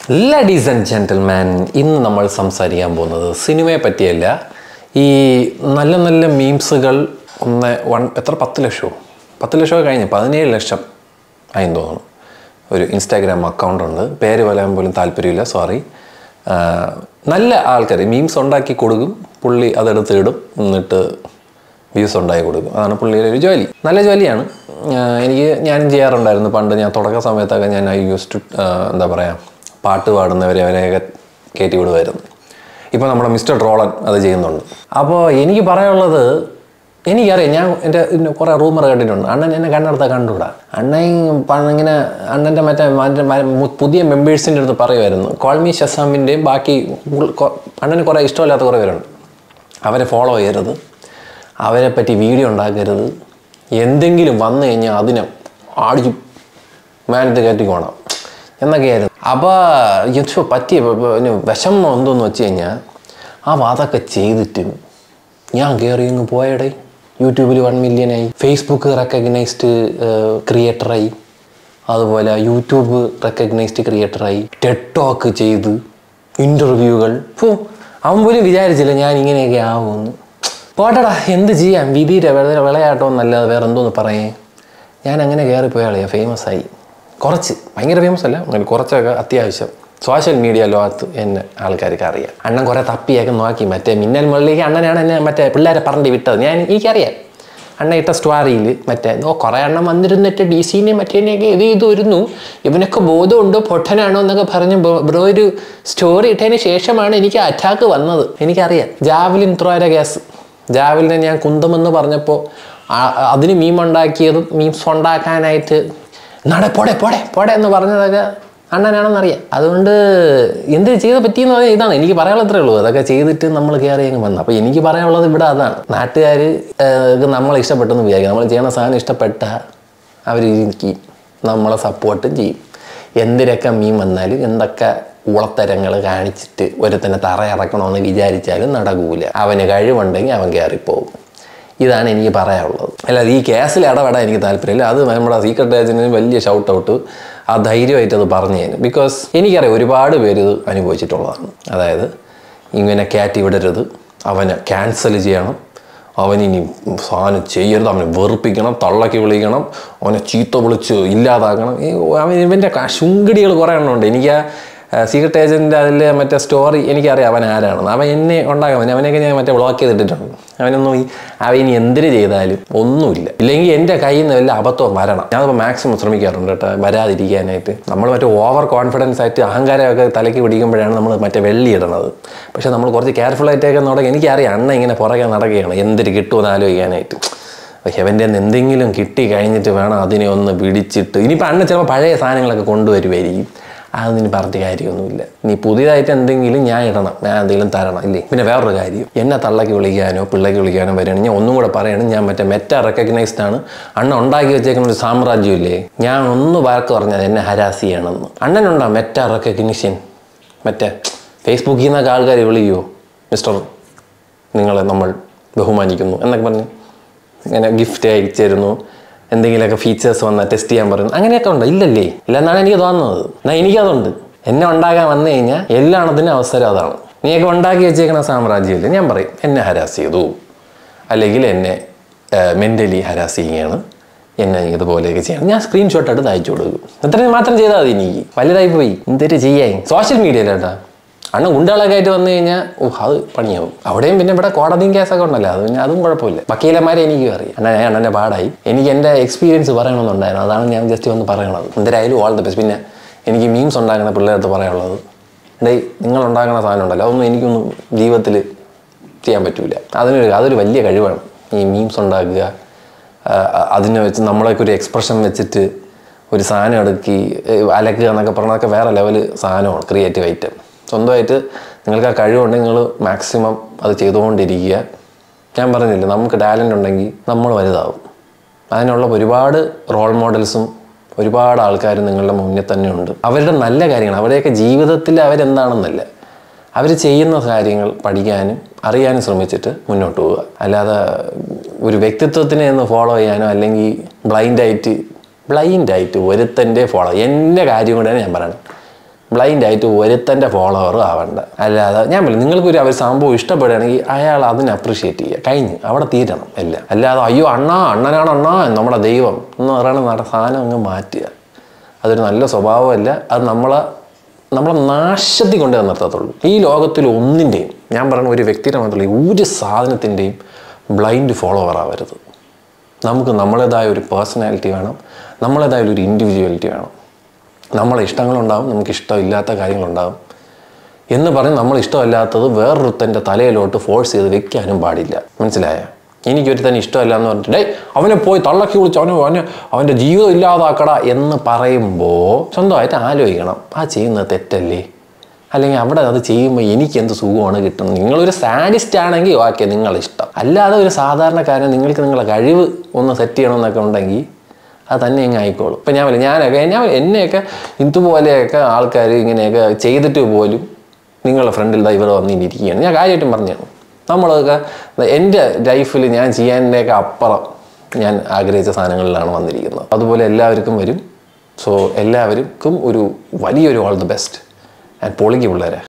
ladies and gentleman ഇന്ന് നമ്മൾ സംസാരിക്കാൻ പോകുന്നത് സിനിമയെ പറ്റിയല്ല ഈ നല്ല നല്ല മീംസുകൾ ഒന്ന് വൺ എത്ര പത്ത് ലക്ഷമോ പത്ത് ലക്ഷമോ കഴിഞ്ഞ് പതിനേഴ് ലക്ഷം ആയെന്ന് തോന്നുന്നു ഒരു ഇൻസ്റ്റാഗ്രാം അക്കൗണ്ട് ഉണ്ട് പേര് പറയാൻ പോലും താല്പര്യമില്ല സോറി നല്ല ആൾക്കാർ മീംസ് ഉണ്ടാക്കി കൊടുക്കും പുള്ളി അതെടുത്ത് ഇടും എന്നിട്ട് വ്യൂസ് ഉണ്ടാക്കി കൊടുക്കും അതാണ് പുള്ളിയുടെ ഒരു ജോലി നല്ല ജോലിയാണ് ആഹ് എനിക്ക് ഞാനും ചെയ്യാറുണ്ടായിരുന്നു പണ്ട് ഞാൻ തുടക്ക സമയത്തൊക്കെ ഞാൻ ഐ യൂസ് ടു എന്താ പറയുക പാട്ട് പാടുന്നവരെ അവരെയൊക്കെ കയറ്റി വിടുമായിരുന്നു ഇപ്പോൾ നമ്മുടെ മിസ്റ്റർ ട്രോളൻ അത് ചെയ്യുന്നുണ്ട് അപ്പോൾ എനിക്ക് പറയാനുള്ളത് എനിക്കറിയാം ഞാൻ എൻ്റെ ഇതിൻ്റെ കുറേ റൂമർ കേട്ടിട്ടുണ്ട് അണ്ണൻ എന്നെ കണ്ണെടുത്താൽ കണ്ടുകൂടാ അണ്ണൻ പ- ഇങ്ങനെ അണ്ണൻ്റെ മറ്റേ മറ്റേ മ- മു- പുതിയ മെമ്പേഴ്സിൻ്റെ അടുത്ത് പറയുമായിരുന്നു കോൾമി ഷസാമിൻ്റെയും ബാക്കി ഉൾ- കൊ- അണ്ണന് കുറേ ഇഷ്ടമില്ലാത്ത കുറേ പേരുണ്ട് അവരെ ഫോളോ ചെയ്യരുത് അവരെ പറ്റി വീഡിയോ ഉണ്ടാക്കരുത് എന്തെങ്കിലും വന്നു കഴിഞ്ഞാൽ അതിനെ ആടിച്ചു മാനത്ത് കയറ്റിക്കോണം എന്നൊക്കെയായിരുന്നു അപ്പോൾ യക്ഷോ പറ്റിയ പ- പ- പിന്നെ വിഷമം എന്തോന്ന് വെച്ച് കഴിഞ്ഞാൽ ആ അതൊക്കെ ചെയ്തിട്ട് ഞാൻ കയറി അങ്ങ് പോയടേ യൂട്യൂബിൽ വൺ മില്യനായി ഫേസ്ബുക്ക് റെക്കഗ്നൈസ്ഡ് ക്രിയേറ്ററായി അതുപോലെ യൂട്യൂബ് റെക്കഗ്നൈസ്ഡ് ക്രിയേറ്ററായി ടെഡ് ടോക്ക് ചെയ്ത് ഇൻ്റർവ്യൂകൾ പോ അവൻ പോലും വിചാരിച്ചില്ല ഞാൻ ഇങ്ങനെയൊക്കെ ആവുമെന്ന് പോട്ടടാ എന്ത് ചെയ്യാം വിധിയുടെ വെള വിളയാട്ടം എന്നല്ലാതെ വേറെ എന്തോന്ന് പറയേ ഞാൻ അങ്ങനെ കയറിപ്പോയാളെയാ ഫേമസ് ആയി കുറച്ച് ഭയങ്കര ഫേമസ് അല്ല അങ്ങനെ കുറച്ചൊക്കെ അത്യാവശ്യം സോഷ്യൽ മീഡിയ ലോകത്ത് എന്നെ ആൾക്കാർക്ക് അറിയാം അണ്ണൻ കുറേ തപ്പിയൊക്കെ നോക്കി മറ്റേ മിന്നൽ മുകളിലേക്ക് അണ്ണനാണ് എന്നെ മറ്റേ പിള്ളേരെ പറഞ്ഞു വിട്ടത് ഞാൻ എനിക്കറിയാം അണ്ണ ഇട്ട സ്റ്റോറിയിൽ മറ്റേ ഓ കുറേ എണ്ണം വന്നിരുന്നിട്ട് ഡി സിനെ മറ്റേനെയൊക്കെ ഇത് ചെയ്ത് വരുന്നു ഇവനൊക്കെ ബോധമുണ്ടോ പൊട്ടനാണോ എന്നൊക്കെ പറഞ്ഞ് ബ്രോ- ബ്രോ ഒരു സ്റ്റോറി ഇട്ടതിന് ശേഷമാണ് എനിക്ക് അറ്റാക്ക് വന്നത് എനിക്കറിയാം ജാവലിൻ ത്രോയുടെ കേസ് ജാവലിനെ ഞാൻ കുന്തമെന്ന് പറഞ്ഞപ്പോൾ ആ- അതിന് മീം ഉണ്ടാക്കിയതും മീംസ് ഉണ്ടാക്കാനായിട്ട് നാടെ പോടെ പോടെ പോടെ എന്ന് പറഞ്ഞതൊക്കെ അണ്ണനാണെന്നറിയാം അതുകൊണ്ട് എന്ത് ചെയ്ത് പറ്റിയെന്ന് പറഞ്ഞാൽ ഇതാണ് എനിക്ക് പറയാനുള്ളത്രേ ഉള്ളൂ അതൊക്കെ ചെയ്തിട്ട് നമ്മൾ കയറി അങ്ങ് വന്നു അപ്പോൾ എനിക്ക് പറയാനുള്ളത് ഇവിടെ അതാണ് നാട്ടുകാർ നമ്മളെ ഇഷ്ടപ്പെട്ടെന്ന് വിചാരിക്കും നമ്മൾ ചെയ്യണ സാധനം ഇഷ്ടപ്പെട്ട അവർ ഇരിക്കും നമ്മളെ സപ്പോർട്ടും ചെയ്യും എന്തിനൊക്കെ മീൻ വന്നാലും എന്തൊക്കെ ഉളത്തരങ്ങൾ കാണിച്ചിട്ട് ഒരുത്തനെ തറ ഇറക്കണമെന്ന് വിചാരിച്ചാലും നടക്കൂല അവന് കഴിവുണ്ടെങ്കിൽ അവൻ കയറിപ്പോകും ഇതാണ് എനിക്ക് പറയാനുള്ളത് അല്ലാതെ ഈ കേസിൽ ഇടപെടാൻ എനിക്ക് താല്പര്യമില്ല അത് നമ്മുടെ സീക്രട്ട് ഏജന്റിന് വലിയ ഷൗട്ട് ഔട്ട് ആ ധൈര്യമായിട്ട് അത് പറഞ്ഞു തരും ബിക്കോസ് എനിക്കറിയാം ഒരുപാട് പേര് ഇത് അനുഭവിച്ചിട്ടുള്ളതാണ് അതായത് ഇങ്ങനെ കയറ്റി വിടരുത് അവനെ ക്യാൻസൽ ചെയ്യണം അവനിനി സാധനം ചെയ്യരുത് അവനെ വെറുപ്പിക്കണം തള്ളക്കി വിളിക്കണം അവനെ ചീത്ത വിളിച്ച് ഇല്ലാതാക്കണം ഈ അവൻ ഇവൻ്റെ ശുങ്കടികൾ കുറേ എണ്ണം ഉണ്ട് എനിക്ക് ആ സീക്രട്ട് ഏജൻറ്റ് അതിൽ മറ്റേ സ്റ്റോറി എനിക്കറിയാം അവൻ ആരാണെന്ന് അവൻ എന്നെ ഉണ്ടാകാൻ അവൻ അവനെയൊക്കെ ഞാൻ മറ്റേ ബ്ലോക്ക് ചെയ്തിട്ടിട്ടുണ്ട് അവനൊന്നും ഈ അവൻ ഇനി എന്തിന് ചെയ്താലും ഒന്നുമില്ല ഇല്ലെങ്കിൽ എൻ്റെ കയ്യിൽ നിന്ന് വല്ല അബദ്ധവും വരണം ഞാനപ്പോൾ മാക്സിമം ശ്രമിക്കാറുണ്ട് കേട്ടോ വരാതിരിക്കാനായിട്ട് നമ്മൾ മറ്റേ ഓവർ കോൺഫിഡൻസ് ആയിട്ട് അഹങ്കാരമൊക്കെ തലയ്ക്ക് പിടിക്കുമ്പോഴാണ് നമ്മൾ മറ്റേ വെള്ളി ഇടണത് പക്ഷേ നമ്മൾ കുറച്ച് കെയർഫുൾ ആയിട്ടൊക്കെ നടക്കുക എനിക്കറിയാം അണ്ണ ഇങ്ങനെ പുറകെ നടക്കുകയാണ് എന്തിന് കിട്ടുമെന്ന് ആലോചിക്കാനായിട്ട് ഹെവൻ്റെ എന്തെങ്കിലും കിട്ടി കഴിഞ്ഞിട്ട് വേണം അതിനെ ഒന്ന് പിടിച്ചിട്ട് ഇനിയിപ്പോൾ അണ്ണ ചിലപ്പോൾ പഴയ സാധനങ്ങളൊക്കെ കൊണ്ടുവരുമായിരിക്കും അതൊന്നും ഇനി പറഞ്ഞിട്ട് കാര്യമൊന്നുമില്ല നീ പുതിയതായിട്ട് എന്തെങ്കിലും ഞാൻ ഇടണം ഞാൻ എന്തെങ്കിലും തരണം ഇല്ലേ പിന്നെ വേറൊരു കാര്യം എന്നെ തള്ളക്ക് വിളിക്കാനോ പിള്ളേക്ക് വിളിക്കാനോ വരികയാണെങ്കിൽ ഞാൻ ഒന്നും കൂടെ പറയണം ഞാൻ മറ്റേ മെറ്റ റെക്കഗ്നൈസ്ഡ് ആണ് അണ്ണ ഉണ്ടാക്കി വെച്ചേക്കുന്ന ഒരു സാമ്രാജ്യമില്ലേ ഞാൻ ഒന്ന് വാക്ക് പറഞ്ഞത് എന്നെ ഹരാസ് ചെയ്യണമെന്ന് അണ്ണനുണ്ടോ മെറ്റ റെക്കഗ്നിഷൻ മറ്റേ ഫേസ്ബുക്കിൽ നിന്നൊക്കെ ആൾക്കാർ വിളിക്കുമോ മിസ്റ്റർ നിങ്ങളെ നമ്മൾ ബഹുമാനിക്കുന്നു എന്നൊക്കെ പറഞ്ഞ് ഇങ്ങനെ ഗിഫ്റ്റ് അയച്ചു തരുന്നു എന്തെങ്കിലുമൊക്കെ ഫീച്ചേഴ്സ് വന്നാൽ ടെസ്റ്റ് ചെയ്യാൻ പറയുന്നു അങ്ങനെയൊക്കെ ഉണ്ട് ഇല്ലല്ലേ ഇല്ലെന്നാണ് എനിക്ക് തോന്നുന്നത് എന്നാൽ എനിക്കതുണ്ട് എന്നെ ഉണ്ടാക്കാൻ വന്നു കഴിഞ്ഞാൽ എല്ലാണത്തിനും അവസരം അതാണ് നീയൊക്കെ ഉണ്ടാക്കി വെച്ചേക്കുന്ന സാമ്രാജ്യമില്ല ഞാൻ പറയും എന്നെ ഹരാസ് ചെയ്തു അല്ലെങ്കിൽ എന്നെ മെൻ്റലി ഹരാസ് ചെയ്യുകയാണ് എന്നെ ഇതുപോലെയൊക്കെ ചെയ്യണം ഞാൻ സ്ക്രീൻഷോട്ട് എടുത്ത് അയച്ചു കൊടുക്കും ഇത്രയും മാത്രം ചെയ്താൽ മതി എനിക്ക് വലുതായി പോയി എന്തൊരു ചെയ്യാൻ സോഷ്യൽ മീഡിയയിലേട്ടാ അണ്ണൻ ഗുണ്ടകളൊക്കെ ആയിട്ട് വന്നു കഴിഞ്ഞാൽ ഓ അത് പണിയാവും അവിടെയും പിന്നെ ഇവിടെ കോടതിയും കേസൊക്കെ ഉണ്ടല്ലോ അത് പിന്നെ അതും കുഴപ്പമില്ല വക്കീലന്മാരെ എനിക്കും അറിയാം അണ്ണൻ ഞാൻ അണ്ണൻ്റെ പാടായി എനിക്ക് എൻ്റെ എക്സ്പീരിയൻസ് പറയണമെന്നുണ്ടായിരുന്നു അതാണ് ഞാൻ ജസ്റ്റ് ഒന്ന് പറയണത് എന്തായാലും ഓൾ ദ ബെസ്റ്റ് പിന്നെ എനിക്ക് മീംസ് ഉണ്ടാക്കുന്ന പിള്ളേരടുത്ത് പറയാനുള്ളത് ഡേയ് നിങ്ങൾ ഉണ്ടാക്കുന്ന സാധനം ഉണ്ടല്ലോ അതൊന്നും എനിക്കൊന്നും ജീവിതത്തിൽ ചെയ്യാൻ പറ്റൂല അതിനൊരു അതൊരു വലിയ കഴിവാണ് ഈ മീംസ് ഉണ്ടാക്കുക ആ, അതിനെ വെച്ച് നമ്മളൊക്കെ ഒരു എക്സ്പ്രഷൻ വെച്ചിട്ട് ഒരു സാധനം എടുക്കി ഏ, അലക്കുക എന്നൊക്കെ പറഞ്ഞതൊക്കെ വേറെ ലെവൽ സാധനമാണ് ക്രിയേറ്റീവ് ഐറ്റം സ്വന്തമായിട്ട് നിങ്ങൾക്ക് ആ കഴിവുണ്ടെങ്കിൽ നിങ്ങൾ മാക്സിമം അത് ചെയ്തുകൊണ്ടിരിക്കുക ഞാൻ പറഞ്ഞില്ലേ നമുക്ക് ടാലൻ്റ് ഉണ്ടെങ്കിൽ നമ്മൾ വലുതാവും അതിനുള്ള ഒരുപാട് റോൾ മോഡൽസും ഒരുപാട് ആൾക്കാരും നിങ്ങളുടെ മുന്നിൽ തന്നെ ഉണ്ട് അവരുടെ നല്ല കാര്യങ്ങൾ അവരുടെയൊക്കെ ജീവിതത്തിൽ അവരെന്താണെന്നല്ല അവർ ചെയ്യുന്ന കാര്യങ്ങൾ പഠിക്കാനും അറിയാനും ശ്രമിച്ചിട്ട് മുന്നോട്ട് പോവുക അല്ലാതെ ഒരു വ്യക്തിത്വത്തിനെ ഒന്ന് ഫോളോ ചെയ്യാനോ അല്ലെങ്കിൽ ബ്ലൈൻഡായിട്ട് ബ്ലൈൻഡായിട്ട് ഒരുത്തൻ്റെ ഫോളോ എൻ്റെ കാര്യം കൂടെയാണ് ഞാൻ പറയണത് ബ്ലൈൻഡ് ആയിട്ട് ഒരുത്തൻ്റെ ഫോളോവർ ആവണ്ട അല്ലാതെ ഞാൻ പറയും നിങ്ങൾക്കൊരു അവർ സംഭവം ഇഷ്ടപ്പെടുകയാണെങ്കിൽ അയാൾ അതിനെ അപ്രിഷ്യേറ്റ് ചെയ്യുക കഴിഞ്ഞ് അവിടെ തീരണം എല്ലാം അല്ലാതെ അയ്യോ അണ്ണാ അണ്ണനാണ് അണ്ണാ നമ്മുടെ ദൈവം എന്ന് പറയുന്ന നട സാധനം അങ്ങ് മാറ്റുക അതൊരു നല്ല സ്വഭാവമല്ല അത് നമ്മളെ നമ്മളെ നാശത്തിൽ കൊണ്ടേ നിർത്തത്തുള്ളൂ ഈ ലോകത്തിൽ ഒന്നിൻ്റെയും ഞാൻ പറയുന്ന ഒരു വ്യക്തിയുടെ മാത്രമല്ല ഒരു സാധനത്തിൻ്റെയും ബ്ലൈൻഡ് ഫോളോവർ ആവരുത് നമുക്ക് നമ്മളേതായ ഒരു പേഴ്സണാലിറ്റി വേണം നമ്മളേതായ ഒരു ഇൻഡിവിജ്വാലിറ്റി വേണം നമ്മളെ ഇഷ്ടങ്ങളുണ്ടാവും നമുക്ക് ഇഷ്ടമില്ലാത്ത കാര്യങ്ങളുണ്ടാവും എന്ന് പറഞ്ഞ് നമ്മൾ ഇഷ്ടമല്ലാത്തത് വേറൊരുത്തൻ്റെ തലയിലോട്ട് ഫോഴ്സ് ചെയ്ത് വെക്കാനും പാടില്ല മനസ്സിലായ എനിക്കൊരുത്തന്നെ ഇഷ്ടമല്ല എന്ന് പറഞ്ഞിട്ട് ഡേ അവനെ പോയി തള്ളക്കി വിളിച്ച് അവനെ അവനെ അവൻ്റെ ജീവിതം ഇല്ലാതാക്കട എന്ന് പറയുമ്പോൾ സ്വന്തമായിട്ട് ആലോചിക്കണം ആ ചെയ്യുന്നത് തെറ്റല്ലേ അല്ലെങ്കിൽ അവിടെ അത് ചെയ്യുമ്പോൾ എനിക്ക് എന്ത് സുഖമാണ് കിട്ടുന്നത് നിങ്ങളൊരു സാഡിസ്റ്റ് ആണെങ്കിൽ ഓക്കെ നിങ്ങളെ ഇഷ്ടം അല്ലാതെ ഒരു സാധാരണക്കാരൻ നിങ്ങൾക്ക് നിങ്ങളെ കഴിവ് ഒന്ന് സെറ്റ് ചെയ്യണമെന്നൊക്കെ ഉണ്ടെങ്കിൽ അത് തന്നെ ഇങ്ങ് ആയിക്കോളും ഇപ്പം ഞാൻ പറയും ഞാനൊക്കെ ഞാൻ എന്നെയൊക്കെ ഇതുപോലെയൊക്കെ ആൾക്കാർ ഇങ്ങനെയൊക്കെ ചെയ്തിട്ട് പോലും നിങ്ങളുടെ ഫ്രണ്ടിൽ ദാ ഇവർ വന്നിരിക്കുകയാണ് ഞാൻ കാര്യമായിട്ടും പറഞ്ഞാണ് നമ്മളൊക്കെ എൻ്റെ ലൈഫിൽ ഞാൻ ചെയ്യാനൊക്കെ അപ്പുറം ഞാൻ ആഗ്രഹിച്ച സാധനങ്ങളിലാണ് വന്നിരിക്കുന്നത് അതുപോലെ എല്ലാവർക്കും വരും സോ എല്ലാവർക്കും ഒരു വലിയൊരു ഓൾ ദി ബെസ്റ്റ് ആൻഡ് പൊളിക്ക് പിള്ളേരെ